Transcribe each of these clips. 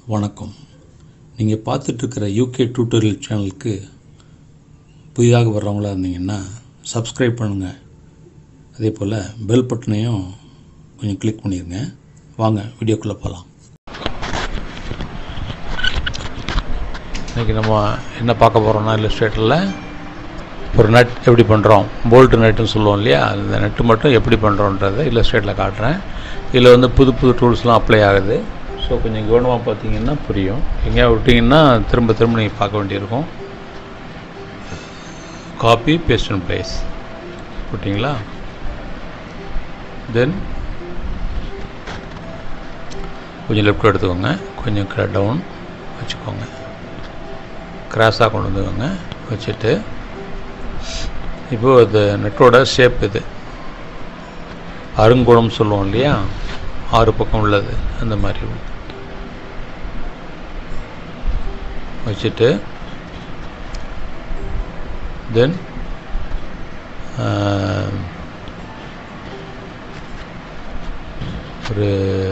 வணக்கம் நீங்கள் பார்த்துட்ருக்கிற UK tutorial சேனலுக்கு புதிதாக வர்றவங்களா இருந்தீங்கன்னா சப்ஸ்கிரைப் பண்ணுங்கள் அதே போல் பெல் பட்டனையும் கொஞ்சம் கிளிக் பண்ணிடுங்க வாங்க வீடியோக்குள்ளே போகலாம் இன்றைக்கி நம்ம என்ன பார்க்க போகிறோம்னா இல்லஸ்ட்ரேட்டரில் ஒரு நட் எப்படி பண்ணுறோம் போல்ட் நட்டுன்னு சொல்லுவோம் இல்லையா அந்த நட்டு மட்டும் எப்படி பண்ணுறோன்றதை இல்லஸ்ட்ரேட்டில் காட்டுறேன் இதில் வந்து புது புது டூல்ஸ்லாம் அப்ளை ஆகுது ஸோ கொஞ்சம் கவனமாக பார்த்தீங்கன்னா புரியும் எங்கேயா விட்டிங்கன்னா திரும்ப திரும்ப நீங்கள் பார்க்க வேண்டியிருக்கும் காப்பி பேஸ்ட் அண்ட் பிளேஸ் போட்டிங்களா தென் கொஞ்சம் லெஃப்ட் எடுத்துக்கோங்க கொஞ்சம் டவுன் வச்சுக்கோங்க கிராஸாக கொண்டு வந்துக்கோங்க வச்சுட்டு இப்போது இது நெட்டோட ஷேப் இது அருங்கோணம் சொல்லுவோம் இல்லையா ஆறு பக்கம் உள்ளது அந்த மாதிரி வச்சுட்டு தென் ஒரு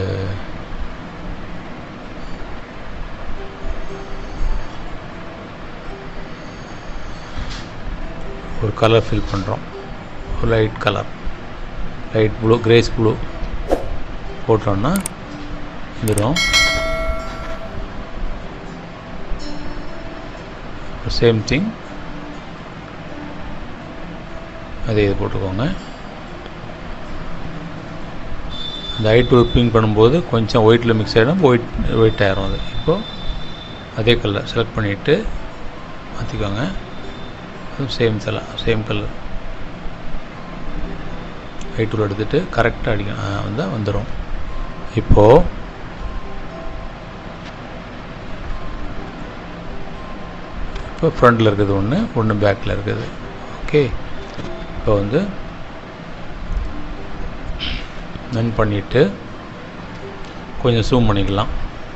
ஒரு கலர் ஃபில் பண்ணுறோம் ஒரு light colour light blue greys blue போட்டோன்னா வந்துடும் சேம் திங் அதே இது போட்டுக்கோங்க அந்த ஐட் ஒர்க்கிங் பண்ணும்போது கொஞ்சம் ஒயிட்டில் மிக்ஸ் ஆகிடும் ஒயிட் ஒயிட் ஆயிரும் அது இப்போது அதே கலர் செலக்ட் பண்ணிவிட்டு மாற்றிக்கோங்க அதுவும் சேம் தலை சேம் கலர் ஐ டூல் எடுத்துகிட்டு கரெக்டாக அடிக்கணும் வந்தால் வந்துடும் இப்போது இப்போ ஃப்ரண்டில் இருக்குது ஒன்று ஒன்று பேக்கில் இருக்குது ஓகே இப்போ வந்து நன் பண்ணிவிட்டு கொஞ்சம் ஜூம் பண்ணிக்கலாம்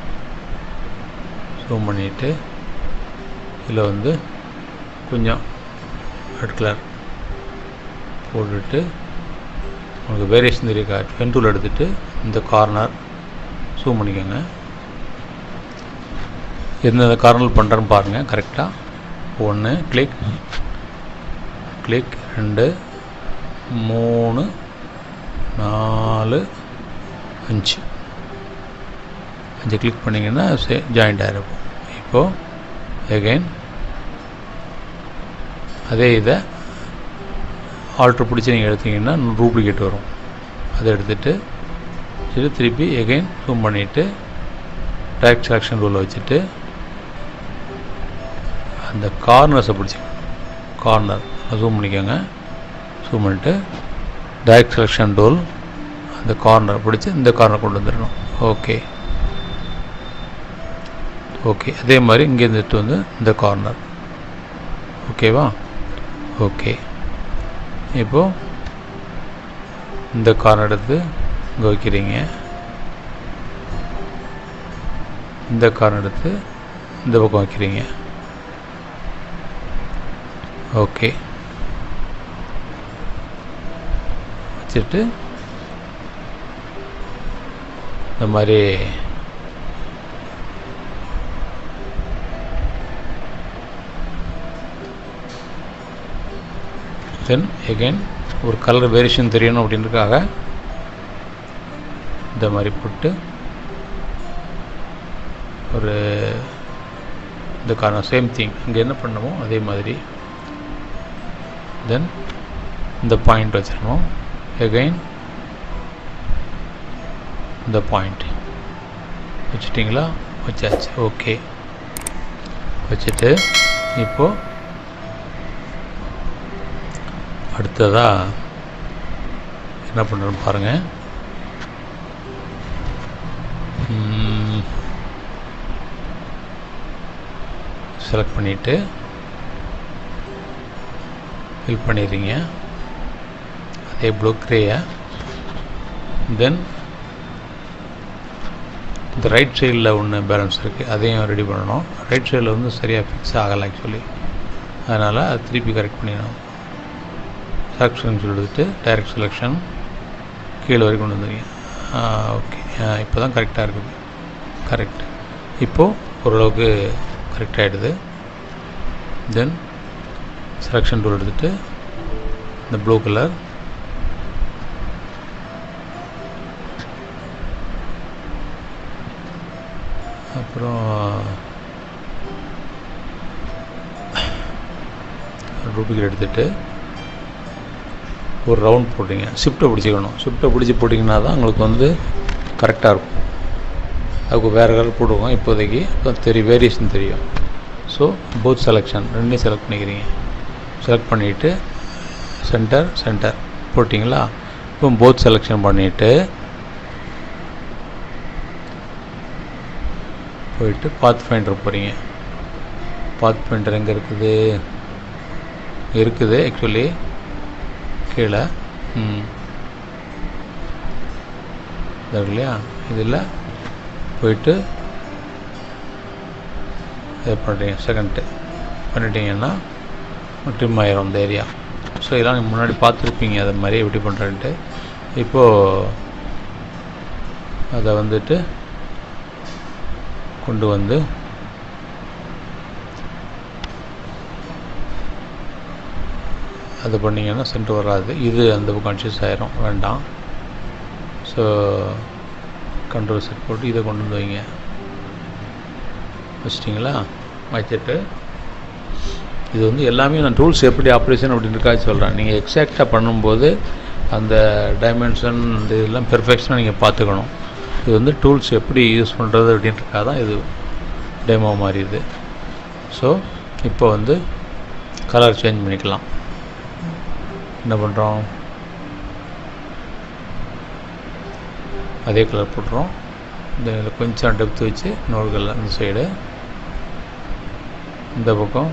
ஜூம் பண்ணிவிட்டு இதில் வந்து கொஞ்சம் ரெட் கலர் போட்டுட்டு உங்களுக்கு வேரியேஷன் தெரிய பென் டூல் எடுத்துகிட்டு இந்த கார்னர் ஜூம் பண்ணிக்கோங்க எந்தெந்த கார்னர் பண்ணுறேன்னு பாருங்கள் கரெக்டாக ஒன்று கிளிக் கிளிக் ரெண்டு மூணு நாலு அஞ்சு அஞ்சு கிளிக் பண்ணிங்கன்னா சே ஜாயிண்ட் ஆகிருக்கும் இப்போது எகைன் அதே இதை ஆல்ட்ரு பிடிச்சி நீங்கள் எடுத்தீங்கன்னா டூப்ளிகேட் வரும் அதை எடுத்துகிட்டு சரி திருப்பி எகைன் ஜூம் பண்ணிவிட்டு டைரக்ட் செலெக்ஷன் ரூலில் வச்சுட்டு அந்த கார்னர்ஸை பிடிச்சி கார்னர் ஜூம் பண்ணிக்கோங்க ஜூம் பண்ணிவிட்டு டைரக்ட் செலெக்ஷன் டூல் அந்த கார்னர் பிடிச்சி இந்த கார்னர் கொண்டு வந்துடணும் ஓகே ஓகே அதே மாதிரி இங்கேருந்து எடுத்து வந்து இந்த கார்னர் ஓகேவா ஓகே இப்போது இந்த கார்னர் எடுத்து இங்கே வைக்கிறீங்க இந்த கார்னர் எடுத்து இந்த பக்கம் வைக்கிறீங்க ஓகே வச்சுட்டு இந்த மாதிரி தென் எகைன் ஒரு கலர் வேரியேஷன் தெரியணும் அப்படின்றதுக்காக இந்த மாதிரி போட்டு ஒரு இந்த காரணம் சேம் திங் இங்கே என்ன பண்ணமோ அதே மாதிரி தென் இந்த பாயிண்ட் வச்சிடணும் எகைன் இந்த பாயிண்ட் வச்சுட்டிங்களா வச்சாச்சு ஓகே வச்சுட்டு இப்போது அடுத்ததாக என்ன பண்ணுறோன்னு பாருங்கள் செலக்ட் பண்ணிவிட்டு ஃபில் பண்ணிடுறீங்க அதே ப்ளூ க்ரேயை தென் இந்த ரைட் சைடில் ஒன்று பேலன்ஸ் இருக்குது அதையும் ரெடி பண்ணணும் ரைட் சைடில் வந்து சரியாக ஃபிக்ஸ் ஆகலை ஆக்சுவலி அதனால் அது திருப்பி கரெக்ட் பண்ணிடணும் செலக்ஷன் எடுத்துகிட்டு டைரக்ட் செலெக்ஷன் கீழே வரைக்கும் கொண்டு வந்துருங்க ஓகே இப்போ தான் கரெக்டாக இருக்குது கரெக்ட் இப்போது ஓரளவுக்கு கரெக்ட் ஆகிடுது தென் செலெக்ஷன் டூல் எடுத்துகிட்டு இந்த ப்ளூ கலர் அப்புறம் ரூபிகர் எடுத்துகிட்டு ஒரு ரவுண்ட் போட்டிங்க ஷிஃப்ட்டை பிடிச்சிக்கணும் ஷிஃப்ட்டை பிடிச்சி போட்டிங்கன்னா தான் உங்களுக்கு வந்து கரெக்டாக இருக்கும் அதுக்கு வேறு கலர் போட்டுக்கோங்க இப்போதைக்கு அப்போ தெரியும் வேரியேஷன் தெரியும் ஸோ போத் செலெக்ஷன் ரெண்டையும் செலக்ட் பண்ணிக்கிறீங்க செலக்ட் பண்ணிவிட்டு சென்டர் சென்டர் போட்டிங்களா இப்போ போத் செலெக்ஷன் பண்ணிவிட்டு போயிட்டு பாத் ஃபைண்டர் போகிறீங்க பாத் ஃபைண்டர் எங்கே இருக்குது இருக்குது ஆக்சுவலி கீழே ம் இருக்கு இல்லையா இதில் போயிட்டு இது பண்ணுறீங்க செகண்ட்டு பண்ணிட்டீங்கன்னா ட்ரிம் ஆயிரும் அந்த ஏரியா ஸோ இதெல்லாம் நீங்கள் முன்னாடி பார்த்துருப்பீங்க அது மாதிரி எப்படி பண்ணுறேன்ட்டு இப்போது அதை வந்துட்டு கொண்டு வந்து அது பண்ணிங்கன்னா சென்டர் வராது இது அந்த கான்ஷியஸ் ஆயிரும் வேண்டாம் ஸோ கண்ட்ரோல் செட் போட்டு இதை கொண்டு வந்து வைங்க வச்சிட்டிங்களா வச்சுட்டு இது வந்து எல்லாமே நான் டூல்ஸ் எப்படி ஆப்ரேஷன் அப்படின்றக்காக சொல்கிறேன் நீங்கள் எக்ஸாக்டாக பண்ணும்போது அந்த டைமென்ஷன் இந்த இதெல்லாம் பெர்ஃபெக்ஷனாக நீங்கள் பார்த்துக்கணும் இது வந்து டூல்ஸ் எப்படி யூஸ் பண்ணுறது அப்படின்றக்காக தான் இது டெமோ மாதிரி இது ஸோ இப்போ வந்து கலர் சேஞ்ச் பண்ணிக்கலாம் என்ன பண்ணுறோம் அதே கலர் போட்டுறோம் இந்த இதில் கொஞ்சம் டெப்த் வச்சு இன்னொரு கலர் இந்த சைடு இந்த பக்கம்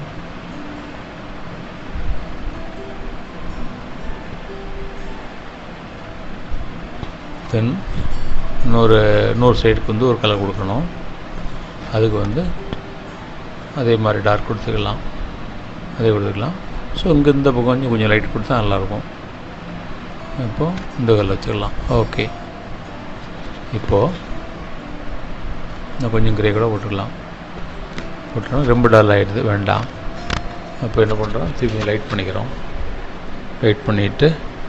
தென் இன்னொரு இன்னொரு சைடுக்கு வந்து ஒரு கலர் கொடுக்கணும் அதுக்கு வந்து அதே மாதிரி டார்க் கொடுத்துக்கலாம் அதே கொடுத்துக்கலாம் ஸோ இங்கே இந்த பக்கம் கொஞ்சம் கொஞ்சம் லைட் கொடுத்தா நல்லாயிருக்கும் இப்போது இந்த கலர் வச்சுக்கலாம் ஓகே இப்போது இன்னும் கொஞ்சம் கிரே கூட போட்டுக்கலாம் போட்டோம்னா ரொம்ப டல் ஆகிடுது வேண்டாம் அப்போ என்ன பண்ணுறோம் திருப்பி லைட் பண்ணிக்கிறோம் லைட் பண்ணிவிட்டு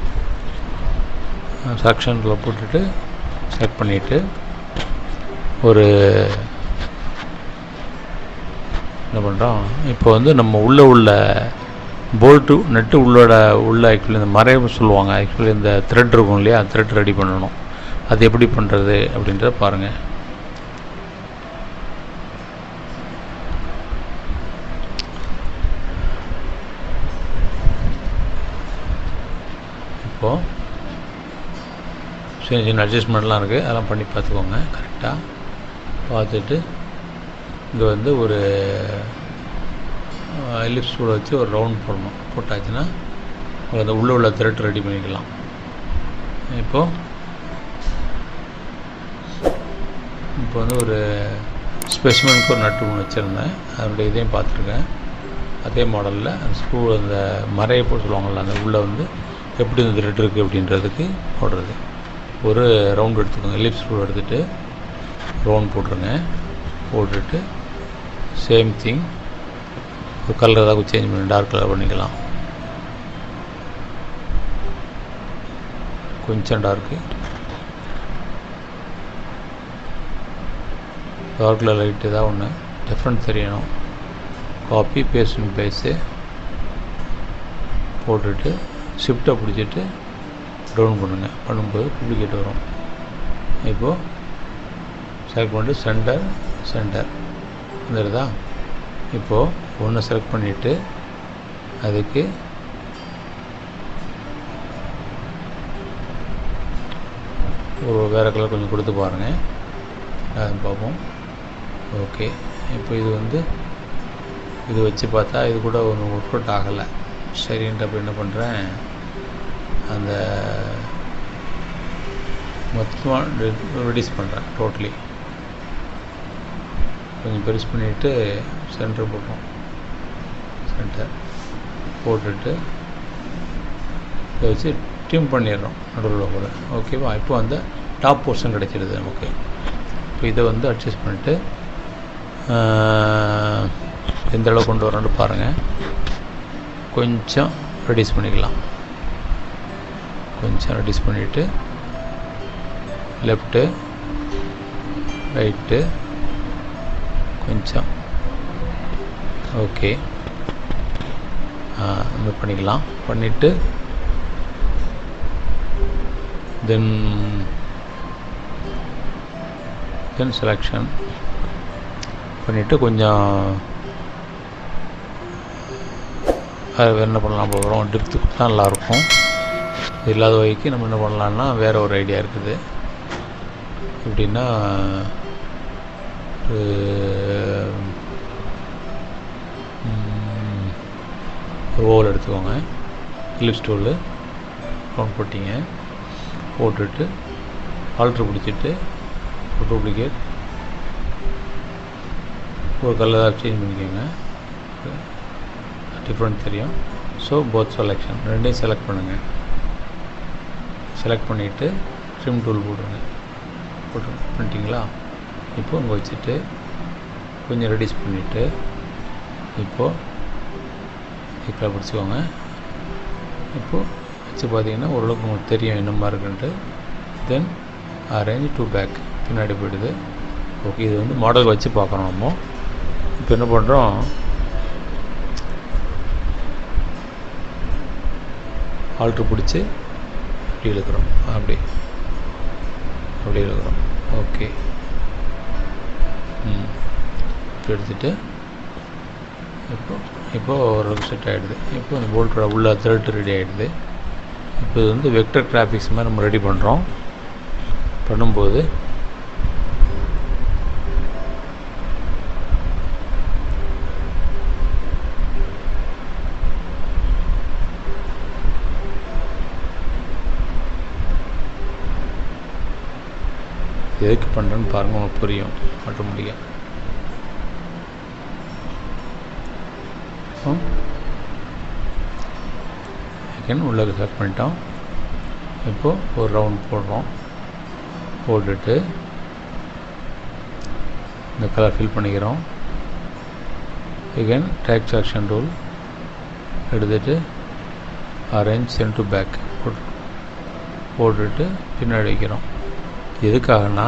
செலக்ஷனில் போட்டுட்டு செலக்ட் பண்ணிவிட்டு ஒரு என்ன பண்ணுறோம் இப்போ வந்து நம்ம உள்ளே உள்ள போல்ட்டு நெட்டு உள்ளோட உள்ள ஆக்சுவலி இந்த மறைவு சொல்லுவாங்க ஆக்சுவலி இந்த த்ரெட் இருக்கும் இல்லையா த்ரெட் ரெடி பண்ணணும் அது எப்படி பண்ணுறது அப்படின்றத பாருங்கள் இப்போது சின்ன சின்ன அட்ஜஸ்ட்மெண்ட்லாம் இருக்குது அதெல்லாம் பண்ணி பார்த்துக்கோங்க கரெக்டாக பார்த்துட்டு இங்கே வந்து ஒரு எலிப்ஸ் கூட வச்சு ஒரு ரவுண்ட் போடணும் போட்டாச்சுன்னா அந்த உள்ளே உள்ள த்ரெட் ரெடி பண்ணிக்கலாம் இப்போது இப்போ வந்து ஒரு ஸ்பெசிமனுக்கு ஒரு நட்டு ஒன்று வச்சுருந்தேன் அதனுடைய இதையும் பார்த்துருக்கேன் அதே மாடலில் அந்த ஸ்க்ரூ அந்த மறையை போட்டு சொல்லுவாங்கள்ல அந்த உள்ளே வந்து எப்படி இந்த த்ரெட் இருக்குது அப்படின்றதுக்கு போடுறது ஒரு ரவுண்ட் எடுத்துக்கோங்க எலிப்ஸ் ஸ்க்ரூ எடுத்துகிட்டு ரவுண்ட் போட்டுருங்க போட்டுட்டு சேம் திங் ஒரு கலர் ஏதாவது சேஞ்ச் பண்ணி டார்க் கலர் பண்ணிக்கலாம் கொஞ்சம் டார்க்கு டார்க்கில் லைட் ஏதாவது ஒன்று டிஃப்ரெண்ட் தெரியணும் காப்பி பேஸ்ட் பேஸு போட்டுட்டு ஷிஃப்ட்டை பிடிச்சிட்டு டவுன் பண்ணுங்கள் பண்ணும்போது டூப்ளிகேட் வரும் இப்போது செலக்ட் பண்ணிட்டு சென்டர் சென்டர் வந்துடுதா இப்போது ஒன்று செலக்ட் பண்ணிவிட்டு அதுக்கு ஒரு வேறு கலர் கொஞ்சம் கொடுத்து பாருங்கள் அது பார்ப்போம் ஓகே இப்போ இது வந்து இது வச்சு பார்த்தா இது கூட ஒன்று ஒர்க் அவுட் ஆகலை சரின்ட்டு அப்போ என்ன பண்ணுறேன் அந்த மொத்தமாக ரெடியூஸ் பண்ணுறேன் டோட்டலி கொஞ்சம் பெருசு பண்ணிவிட்டு சென்டர் போட்டோம் சென்டர் போட்டுட்டு இதை வச்சு டிம் பண்ணிடுறோம் நடுவில் கூட ஓகேவா இப்போ வந்து டாப் போர்ஷன் கிடைச்சிடுது நமக்கு இப்போ இதை வந்து அட்ஜஸ்ட் பண்ணிட்டு ஆஹ், எந்த அளவு கொண்டு வரணும்னு பாருங்கள் கொஞ்சம் ரெடியூஸ் பண்ணிக்கலாம் கொஞ்சம் ரெடியூஸ் பண்ணிவிட்டு லெஃப்ட்டு ரைட்டு கொஞ்சம் ஓகே இந்த பண்ணிக்கலாம் பண்ணிவிட்டு தென் தென் செலெக்ஷன் பண்ணிவிட்டு கொஞ்சம் அது வேறு என்ன பண்ணலாம் போகிறோம் டிப்த்து கொடுத்தா நல்லாயிருக்கும் இது இல்லாத வகைக்கு நம்ம என்ன பண்ணலான்னா வேறு ஒரு ஐடியா இருக்குது எப்படின்னா ஒரு, ம், ஒரு ஓவல் எடுத்துக்கோங்க கிளிப் டூலு ரவுண்ட் போட்டிங்க போட்டுட்டு ஆல்ட்ரு பிடிச்சிட்டு ஒரு டூப்ளிகேட் ஒரு கலர் ஏதாவது சேஞ்ச் பண்ணிக்கோங்க டிஃப்ரெண்ட் தெரியும் ஸோ போத் செலெக்ஷன் ரெண்டையும் செலக்ட் பண்ணுங்கள் செலக்ட் பண்ணிவிட்டு ட்ரிம் டூல் போடுங்க போட்டு பண்ணிட்டீங்களா இப்போ இங்கே வச்சுட்டு கொஞ்சம் ரெடியூஸ் பண்ணிவிட்டு இப்போது இக்கலை பிடிச்சிக்கோங்க இப்போது வச்சு பார்த்தீங்கன்னா ஓரளவுக்கு உங்களுக்கு தெரியும் என்னமா இருக்குன்ட்டு தென் அரேஞ்ச் டூ பேக் பின்னாடி போயிடுது ஓகே இது வந்து மாடல் வச்சு பார்க்குறோம் நம்ம இப்போ என்ன பண்ணுறோம் ஆல்ட்ரு பிடிச்சி அப்படி இழுக்கிறோம் அப்படி அப்படி இழுக்கிறோம் ஓகே ம் இப்போ எடுத்துட்டு இப்போ இப்போ ஓரளவுக்கு செட் ஆகிடுது இப்போ இந்த போல்ட்டோட உள்ள த்ரெட் ரெடி ஆகிடுது இப்போ இது வந்து வெக்டர் கிராஃபிக்ஸ் மாதிரி நம்ம ரெடி பண்ணுறோம் பண்ணும்போது எதுக்கு பண்ணுறேன்னு பாருங்கள் உங்களுக்கு புரியும் ஆட்டோமேட்டிக்காக செகண்ட் உள்ள செலக்ட் பண்ணிட்டோம் இப்போது ஒரு ரவுண்ட் போடுறோம் போட்டுட்டு இந்த கலர் ஃபில் பண்ணிக்கிறோம் again டேக் செலக்ஷன் டூல் எடுத்துட்டு அரேஞ்ச் சென்ட் டு பேக் போட்டுட்டு பின்னாடி வைக்கிறோம் எதுக்காகனா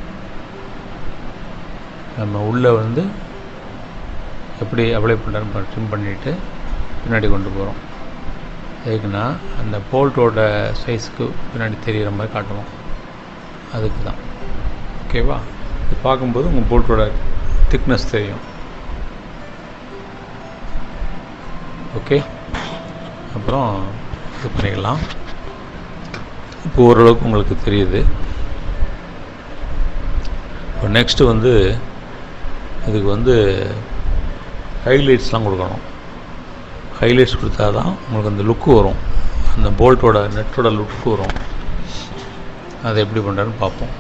நம்ம உள்ளே வந்து எப்படி அப்ளை பண்ணுறோன்னு ட்ரிம் பண்ணிவிட்டு பின்னாடி கொண்டு போகிறோம் எதுக்குன்னா அந்த போல்ட்டோட சைஸ்க்கு பின்னாடி தெரிகிற மாதிரி காட்டுவோம் அதுக்கு தான் ஓகேவா இது பார்க்கும்போது உங்கள் போல்ட்டோட திக்னஸ் தெரியும் ஓகே அப்புறம் இது பண்ணிக்கலாம் இப்போ ஓரளவுக்கு உங்களுக்கு தெரியுது இப்போ நெக்ஸ்ட்டு வந்து இதுக்கு வந்து ஹைலைட்ஸ்லாம் கொடுக்கணும் ஹைலைட்ஸ் கொடுத்தா தான் உங்களுக்கு அந்த லுக்கு வரும் அந்த போல்ட்டோட நெட்டோட லுக்கு வரும் அதை எப்படி பண்ணுறேன்னு பார்ப்போம்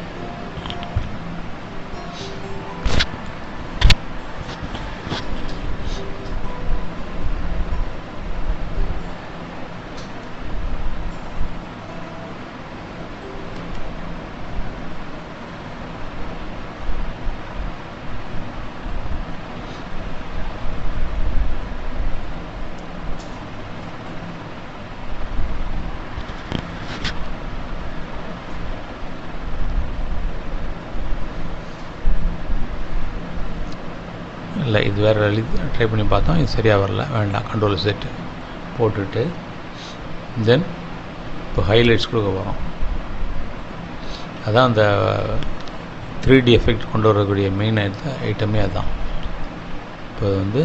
இல்லை இது வேறு வழி ட்ரை பண்ணி பார்த்தோம் இது சரியாக வரல வேண்டாம் கண்ட்ரோல் செட்டு போட்டுட்டு தென் இப்போ ஹைலைட்ஸ் கொடுக்க போகிறோம் அதான் அந்த த்ரீ டி எஃபெக்ட் கொண்டு வரக்கூடிய மெயின் ஐட்டமே அதுதான் இப்போ அது வந்து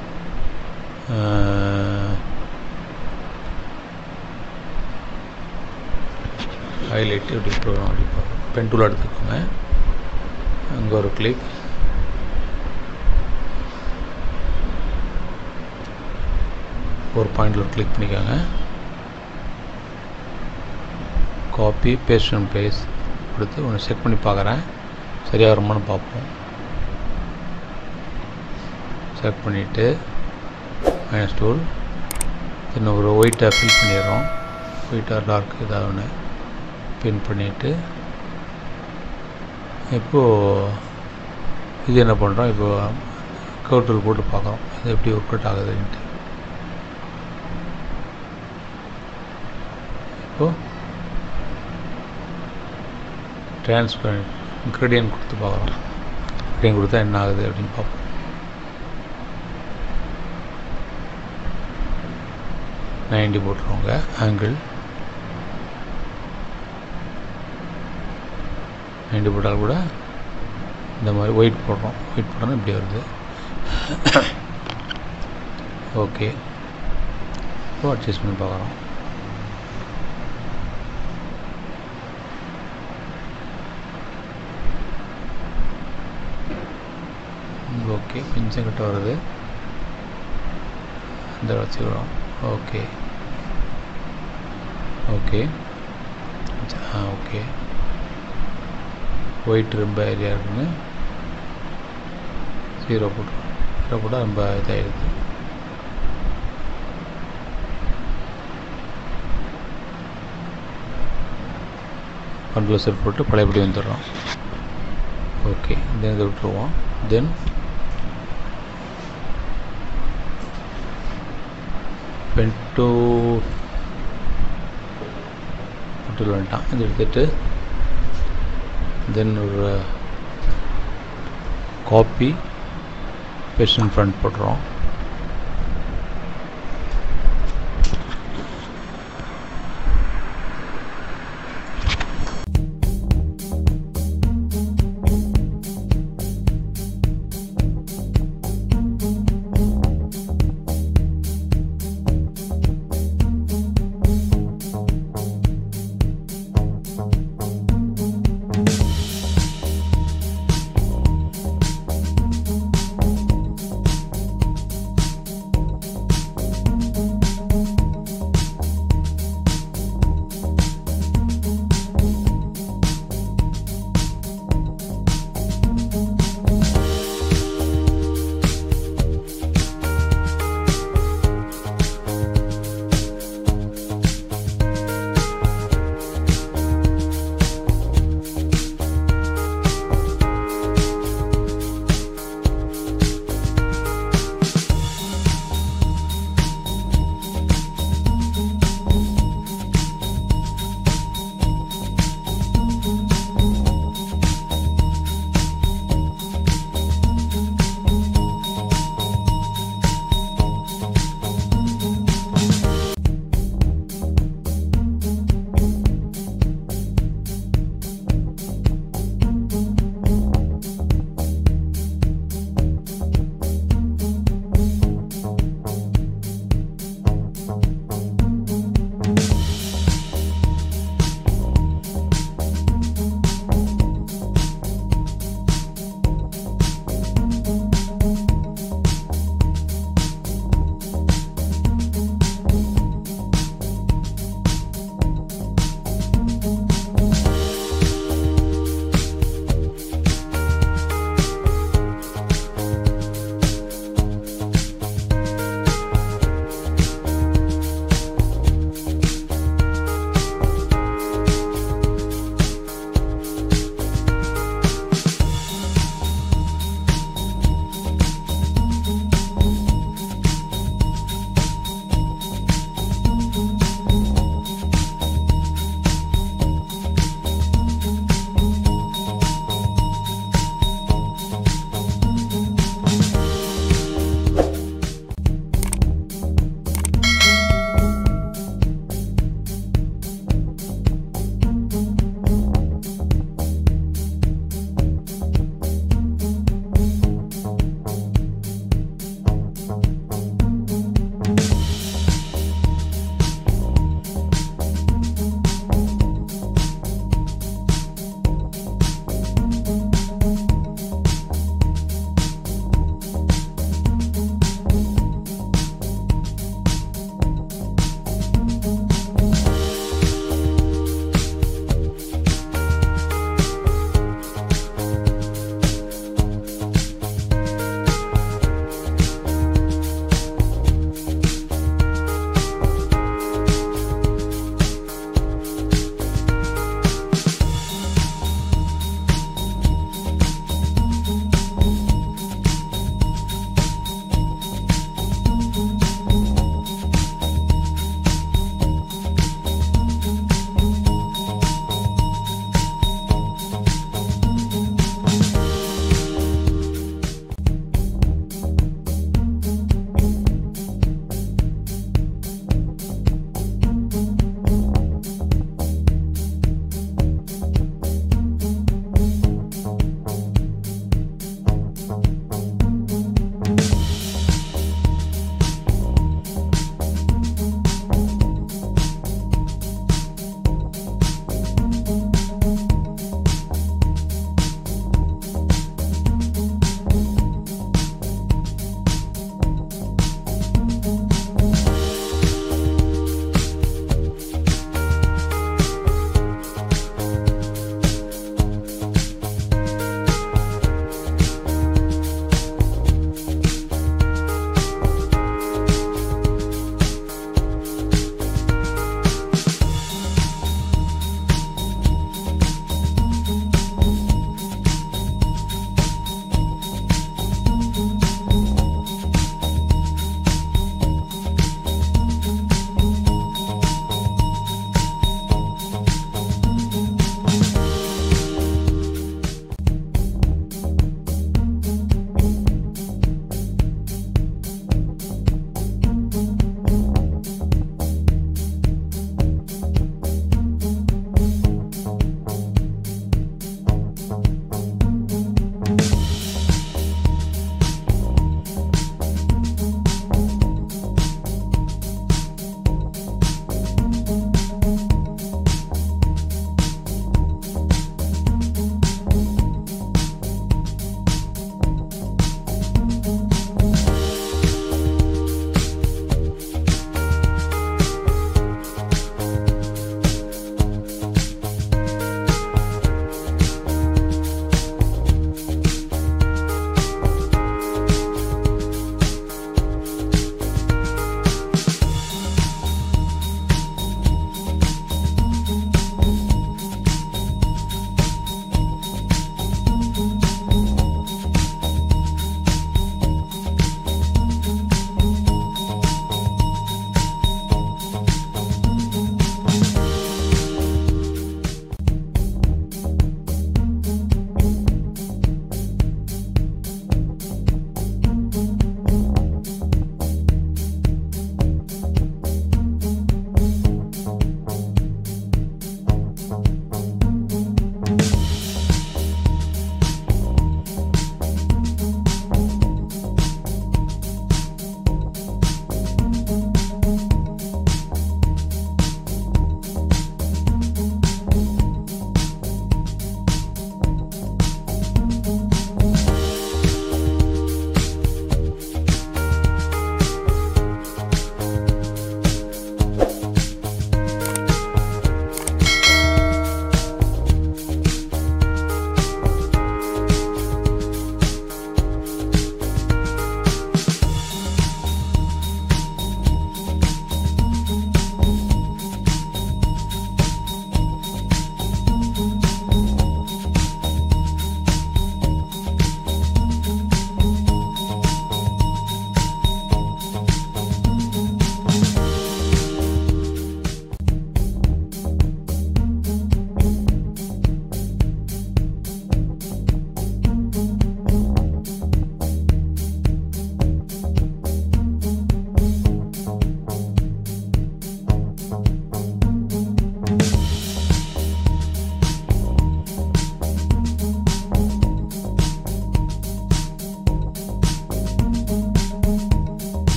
ஹைலைட் எப்படி போடுறோம் அப்படி பென் டூல் எடுத்துக்கோங்க அங்கே ஒரு கிளிக் ஒரு பாயிண்டில் ஒரு கிளிக் பண்ணிக்கோங்க காப்பி பேஸ்ட் அண்ட் பேஸ் கொடுத்து ஒன்று செக் பண்ணி பார்க்குறேன் சரியாக வருமானு பார்ப்போம் செலக்ட் பண்ணிவிட்டு மைனஸ் டூல் இன்னும் ஒரு ஒயிட்டாக ஃபில் பண்ணிடுறோம் ஒயிட்டாக டார்க் ஏதாவது ஒன்று பின் பண்ணிவிட்டு இப்போது இது என்ன பண்ணுறோம் இப்போ கவுட்டல் போட்டு பார்க்குறோம் அது எப்படி ஒர்க் அவுட் ஆகுதுன்ட்டு இப்போ டிரான்ஸ்பர் கிரேடியன் கொடுத்து பார்க்குறோம் கிரேடியன் கொடுத்தா என்ன ஆகுது அப்படின்னு பார்ப்போம் நைன்டி போட்டுருவோங்க ஆங்கிள் நைன்டி போட்டால் கூட இந்த மாதிரி ஒயிட் போடுறோம் ஒயிட் போட்டோன்னா இப்படி வருது ஓகே இப்போ அட்ஜஸ்ட் பண்ணி பார்க்குறோம் ஓகே பிஞ்சம் கிட்ட வருது இந்த வச்சுக்கிறோம் okay okay ah okay white ரொம்ப ஏரியா இருக்குன்னு ஜீரோ போட்டுருவோம் ஜீரோ போட்டால் ரொம்ப இதாகிடுது கண்ட்ரோல் போட்டு பழையபடி வந்துடுறோம் ஓகே தென் இதை விட்டுருவோம் தென் பென்டோ விட்டுல வந்துட்டான் இது எடுத்துட்டு தென் ஒரு காப்பி பேஷன் ஃப்ரண்ட் போட்டுறோம்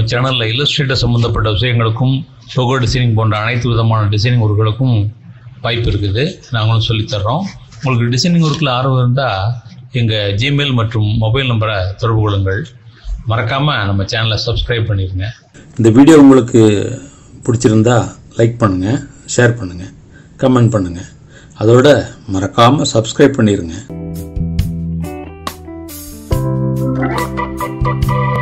சேனலில் இல்லஸ்ட்ரேட்டர் சம்மந்தப்பட்ட விஷயங்களுக்கும் லோகோ டிசைனிங் போன்ற அனைத்து விதமான டிசைனிங் ஒர்க்குகளுக்கும் வாய்ப்பு இருக்குது நாங்களும் சொல்லித்தர்றோம் உங்களுக்கு டிசைனிங் ஒர்க்கில் ஆர்வம் இருந்தால் எங்கள் ஜிமெயில் மற்றும் மொபைல் நம்பரை தொடர்பு கொள்ளுங்கள் மறக்காமல் நம்ம சேனலை சப்ஸ்கிரைப் பண்ணிடுங்க இந்த வீடியோ உங்களுக்கு பிடிச்சிருந்தா லைக் பண்ணுங்கள் ஷேர் பண்ணுங்கள் கமெண்ட் பண்ணுங்கள் அதோட மறக்காமல் சப்ஸ்கிரைப் பண்ணிடுங்க